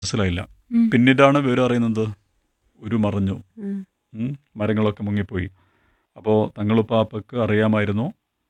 മനസ്സിലായില്ല ഉം. പിന്നീടാണ് വിവരം അറിയുന്നത് ഒരു മറിഞ്ഞു ഉം. ഉം, മരങ്ങളൊക്കെ മുങ്ങിപ്പോയി അപ്പോൾ തങ്ങളുപ്പാപ്പക്ക് അറിയാമായിരുന്നു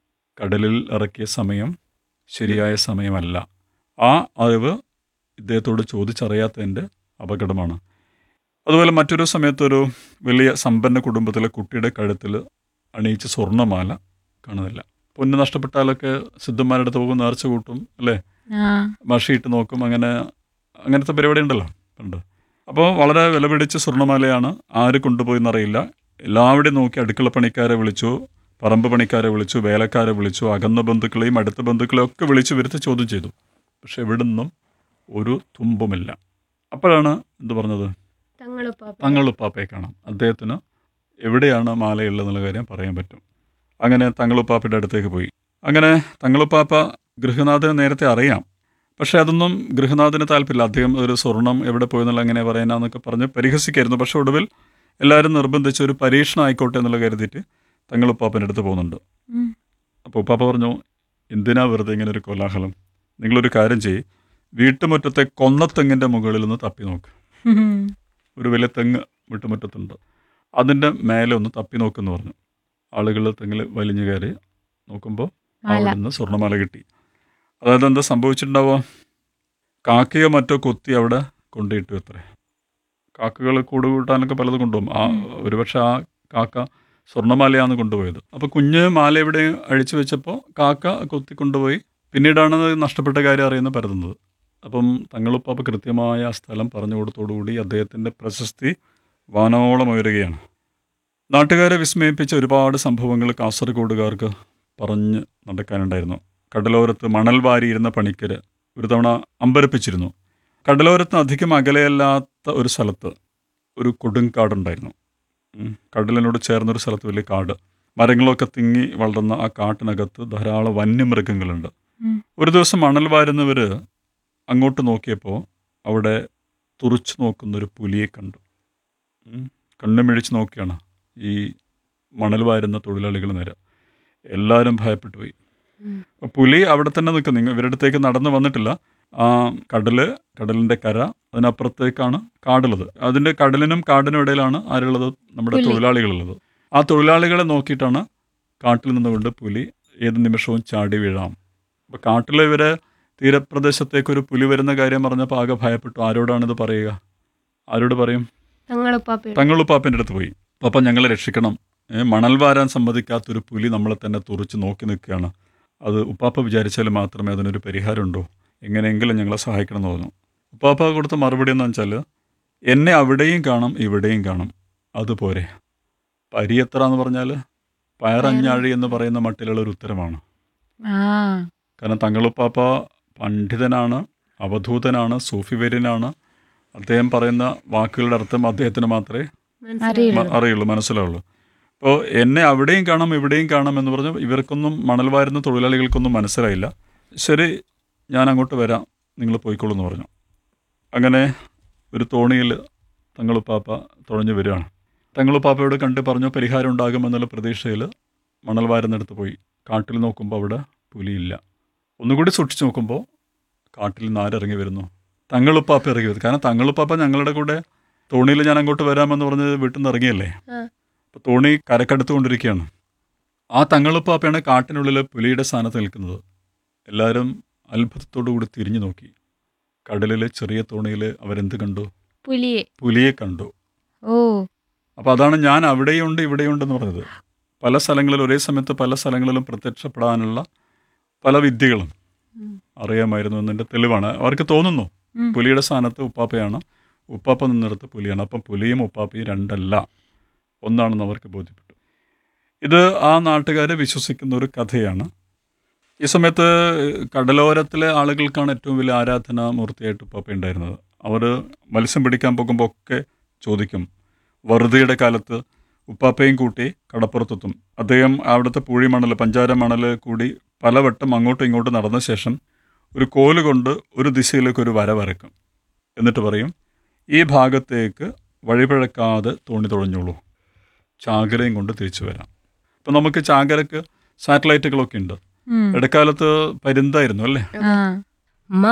കടലിൽ ഇറക്കിയ സമയം ശരിയായ സമയമല്ല ആ അറിവ് ഇദ്ദേഹത്തോട് ചോദിച്ചറിയാത്തതിൻ്റെ അപകടമാണ് അതുപോലെ മറ്റൊരു സമയത്തൊരു വലിയ സമ്പന്ന കുടുംബത്തിലെ കുട്ടിയുടെ കഴുത്തിൽ അണിയിച്ച സ്വർണ്ണമാല കാണുന്നില്ല പൊന്ന് നഷ്ടപ്പെട്ടാലൊക്കെ സിദ്ധന്മാരുടെ അടുത്ത് പോകും നേർച്ച കൂട്ടും അല്ലേ ആ മഷിയിട്ട് നോക്കും അങ്ങനെ അങ്ങനത്തെ പരിപാടി ഉണ്ടല്ലോ പണ്ട് അപ്പോൾ വളരെ വില പിടിച്ച സ്വർണ്ണമാലയാണ് ആര് കൊണ്ടുപോയി എന്നറിയില്ല എല്ലാവരുടെയും നോക്കി അടുക്കള പണിക്കാരെ വിളിച്ചു പറമ്പ് പണിക്കാരെ വിളിച്ചു വേലക്കാരെ വിളിച്ചു അകന്ന ബന്ധുക്കളെയും അടുത്ത ബന്ധുക്കളെയും ഒക്കെ വിളിച്ചു വരുത്തി ചോദ്യം ചെയ്തു പക്ഷെ ഇവിടെ നിന്നും ഒരു തുമ്പുമില്ല അപ്പോഴാണ് എന്ത് പറഞ്ഞത് തങ്ങളുപ്പാപ്പ തങ്ങളുപ്പാപ്പയെ കാണാം അദ്ദേഹത്തിന് എവിടെയാണ് മാലയുള്ളതെന്നുള്ള കാര്യം പറയാൻ പറ്റും അങ്ങനെ തങ്ങളുപ്പാപ്പയുടെ അടുത്തേക്ക് പോയി അങ്ങനെ തങ്ങളുപ്പാപ്പ ഗൃഹനാഥനെ നേരത്തെ അറിയാം പക്ഷേ അതൊന്നും ഗൃഹനാഥന് താല്പര്യമില്ല അദ്ദേഹം ഒരു സ്വർണം എവിടെ പോയെന്നുള്ള എങ്ങനെ പറയാനാന്നൊക്കെ പറഞ്ഞ് പരിഹസിക്കായിരുന്നു പക്ഷെ ഒടുവിൽ എല്ലാവരും നിർബന്ധിച്ച് ഒരു പരീക്ഷണം ആയിക്കോട്ടെ എന്നുള്ള കരുതിയിട്ട് തങ്ങളുപ്പാപ്പൻ്റെ അടുത്ത് പോകുന്നുണ്ട് ഉം. അപ്പോൾ ഉപ്പാപ്പ പറഞ്ഞു എന്തിനാ വെറുതെ ഇങ്ങനെ ഒരു കോലാഹലം നിങ്ങളൊരു കാര്യം ചെയ്യ് വീട്ടുമുറ്റത്തെ കൊന്നത്തെങ്ങിൻ്റെ മുകളിൽ നിന്ന് തപ്പി നോക്ക് ഉം. ഒരു വലിയ തെങ്ങ് വീട്ടുമുറ്റത്തുണ്ട് അതിൻ്റെ മേലെ ഒന്ന് തപ്പി നോക്കുമെന്ന് പറഞ്ഞു ആളുകൾ തെങ്ങിൽ വലിഞ്ഞു കയറി നോക്കുമ്പോൾ മാല അവിടെ നിന്ന് സ്വർണ്ണമാല കിട്ടി അതായത് എന്താ സംഭവിച്ചിട്ടുണ്ടാവുക കാക്കയോ മറ്റോ കൊത്തി അവിടെ കൊണ്ടിട്ടു എത്രേ കാക്കകൾ കൂട് കൂട്ടാനൊക്കെ പലതും കൊണ്ടുപോകും ആ ഒരുപക്ഷെ ആ കാക്ക സ്വർണ്ണമാലയാണ് കൊണ്ടുപോയത് അപ്പോൾ കുഞ്ഞ് മാല എവിടെ അഴിച്ചു വെച്ചപ്പോൾ കാക്ക കൊത്തി കൊണ്ടുപോയി പിന്നീടാണ് അത് നഷ്ടപ്പെട്ട കാര്യം അറിയുന്നത് പരതുന്നത് അപ്പം തങ്ങളുപ്പാപ്പ കൃത്യമായ ആ സ്ഥലം പറഞ്ഞു കൊടുത്തോടുകൂടി അദ്ദേഹത്തിൻ്റെ പ്രശസ്തി വാനോളം ഉയരുകയാണ് നാട്ടുകാരെ വിസ്മയിപ്പിച്ച ഒരുപാട് സംഭവങ്ങൾ കാസർഗോഡുകാർക്ക് പറഞ്ഞ് നടക്കാനുണ്ടായിരുന്നു കടലോരത്ത് മണൽ വാരിയിരുന്ന പണിക്കര് ഒരു തവണ അമ്പരപ്പിച്ചിരുന്നു കടലോരത്ത് അധികം അകലെയല്ലാത്ത ഒരു സ്ഥലത്ത് ഒരു കൊടുങ്കാടുണ്ടായിരുന്നു ഉം. കടലിനോട് ചേർന്നൊരു സ്ഥലത്ത് വലിയ കാട് മരങ്ങളൊക്കെ തിങ്ങി വളർന്ന ആ കാട്ടിനകത്ത് ധാരാളം വന്യമൃഗങ്ങളുണ്ട് ഉം. ഒരു ദിവസം മണൽ വാരുന്നവർ അങ്ങോട്ട് നോക്കിയപ്പോൾ അവിടെ തുറച്ചു നോക്കുന്നൊരു പുലിയെ കണ്ടു ഉം. കണ്ണു മിഴിച്ച് നോക്കിയാണ് ഈ മണൽ വാരുന്ന തൊഴിലാളികൾ നേരെ എല്ലാവരും ഭയപ്പെട്ടു പോയി ഉം. അപ്പോൾ പുലി അവിടെ തന്നെ നിൽക്കും നിങ്ങൾ ഇവരുടെ അടുത്തേക്ക് നടന്നു വന്നിട്ടില്ല ആ കടല് കടലിൻ്റെ കര അതിനപ്പുറത്തേക്കാണ് കാടുള്ളത് അതിൻ്റെ കടലിനും കാടിനും ഇടയിലാണ് ആരുള്ളത് നമ്മുടെ പുലി. തൊഴിലാളികളുള്ളത് ആ തൊഴിലാളികളെ നോക്കിയിട്ടാണ് കാട്ടിൽ നിന്നുകൊണ്ട് പുലി ഏത് നിമിഷവും ചാടി വീഴാം അപ്പോൾ കാട്ടിലെ ഇവരെ തീരപ്രദേശത്തേക്ക് ഒരു പുലി വരുന്ന കാര്യം പറഞ്ഞപ്പോൾ ആകെ ഭയപ്പെട്ടു ആരോടാണിത് പറയുക ആരോട് പറയും തങ്ങളുപ്പാപ്പ തങ്ങളുപ്പാപ്പൻ്റെ അടുത്ത് പോയി പാപ്പ ഞങ്ങളെ രക്ഷിക്കണം ഏ, മണൽ വാരാൻ സമ്മതിക്കാത്തൊരു പുലി നമ്മളെ തന്നെ തുറച്ച് നോക്കി നിൽക്കുകയാണ് അത് ഉപ്പാപ്പ വിചാരിച്ചാൽ മാത്രമേ അതിനൊരു പരിഹാരമുണ്ടോ എങ്ങനെയെങ്കിലും ഞങ്ങളെ സഹായിക്കണം എന്ന് പറഞ്ഞു ഉപ്പാപ്പ കൊടുത്ത മറുപടി എന്ന് വെച്ചാൽ എന്നെ അവിടെയും കാണും ഇവിടെയും കാണും അതുപോരെ പരിയത്ര എന്ന് പറഞ്ഞാൽ പയറഞ്ഞാഴി എന്ന് പറയുന്ന മട്ടിലുള്ള ഒരു ഉത്തരമാണ് ആ കാരണം തങ്ങളുപ്പാപ്പ പണ്ഡിതനാണ് അവധൂതനാണ് സൂഫിവര്യനാണ് അദ്ദേഹം പറയുന്ന വാക്കുകളുടെ അർത്ഥം അദ്ദേഹത്തിന് മാത്രമേ അറിയില്ല മ- അറിയുള്ളൂ മനസ്സിലാവുള്ളൂ അപ്പോൾ എന്നെ അവിടെയും കാണാം ഇവിടെയും കാണാം എന്ന് പറഞ്ഞ് ഇവർക്കൊന്നും മണൽ വാരുന്ന തൊഴിലാളികൾക്കൊന്നും മനസ്സിലായില്ല ശരി ഞാൻ അങ്ങോട്ട് വരാം നിങ്ങൾ പോയിക്കോളൂ എന്ന് പറഞ്ഞു അങ്ങനെ ഒരു തോണിയിൽ തങ്ങളുപ്പാപ്പ തുഴഞ്ഞു വരികയാണ് തങ്ങളുപ്പാപ്പയോട് കണ്ട് പറഞ്ഞു പരിഹാരം ഉണ്ടാകുമെന്നുള്ള പ്രതീക്ഷയിൽ മണൽ വാരുന്നിടത്ത് പോയി കാട്ടിൽ നോക്കുമ്പോൾ അവിടെ പുലിയില്ല ഒന്നുകൂടി സൂക്ഷിച്ച് നോക്കുമ്പോൾ കാട്ടിൽ നിന്ന് ആരിറങ്ങി വരുന്നു തങ്ങളുപ്പാപ്പ ഇറങ്ങി വരുന്നു കാരണം തങ്ങളുപ്പാപ്പ ഞങ്ങളുടെ കൂടെ തോണിയിൽ ഞാൻ അങ്ങോട്ട് വരാമെന്ന് പറഞ്ഞ് വീട്ടിൽ നിന്ന് ഇറങ്ങിയല്ലേ ആ. അപ്പോൾ തോണി കരക്കടുത്തുകൊണ്ടിരിക്കുകയാണ് ആ തങ്ങളുപ്പാപ്പയാണ് കാട്ടിനുള്ളിൽ പുലിയുടെ സ്ഥാനത്ത് നിൽക്കുന്നത് എല്ലാവരും അത്ഭുതത്തോടു കൂടി തിരിഞ്ഞു നോക്കി കടലിലെ ചെറിയ തോണിയിൽ അവരെന്ത് കണ്ടു പുലിയെ പുലിയെ കണ്ടു ഓ അപ്പോൾ അതാണ് ഞാൻ അവിടെയുണ്ട് ഇവിടെയുണ്ടെന്ന് പറഞ്ഞത് പല സ്ഥലങ്ങളിൽ ഒരേ സമയത്ത് പല സ്ഥലങ്ങളിലും പ്രത്യക്ഷപ്പെടാനുള്ള പല വിദ്യകളും ഉം. അറിയാമായിരുന്നു എന്നതിൻ്റെ തെളിവാണ് അവർക്ക് തോന്നുന്നു ഉം. പുലിയുടെ സ്ഥാനത്ത് ഉപ്പാപ്പയാണ് ഉപ്പാപ്പ നിന്നിടത്ത് പുലിയാണ് അപ്പം പുലിയും ഉപ്പാപ്പയും രണ്ടല്ല ഒന്നാണെന്ന് അവർക്ക് ബോധ്യപ്പെട്ടു ഇത് ആ നാട്ടുകാർ വിശ്വസിക്കുന്ന ഒരു കഥയാണ് ഈ സമയത്ത് കടലോരത്തിലെ ആളുകൾക്കാണ് ഏറ്റവും വലിയ ആരാധനാ മൂർത്തിയായിട്ട് ഉപ്പാപ്പ ഉണ്ടായിരുന്നത് അവർ മത്സ്യം പിടിക്കാൻ പോകുമ്പോൾ ഒക്കെ ചോദിക്കും വറുതിയുടെ കാലത്ത് ഉപ്പാപ്പയും കൂട്ടി കടപ്പുറത്തെത്തും അദ്ദേഹം അവിടുത്തെ പൂഴി മണൽ പഞ്ചാര മണൽ കൂടി പലവട്ടം അങ്ങോട്ടും ഇങ്ങോട്ടും നടന്ന ശേഷം ഒരു കോല് കൊണ്ട് ഒരു ദിശയിലേക്ക് ഒരു വര വരക്കും എന്നിട്ട് പറയും ഈ ഭാഗത്തേക്ക് വഴിപിഴക്കാതെ തോണി തുഴഞ്ഞോളൂ ചാകരയും കൊണ്ട് തിരിച്ചു വരാം ഇപ്പം നമുക്ക് ചാകരക്ക് സാറ്റലൈറ്റുകളൊക്കെ ഉണ്ട് ഉം. ഇടക്കാലത്ത് പരുന്തായിരുന്നു അല്ലേ ആ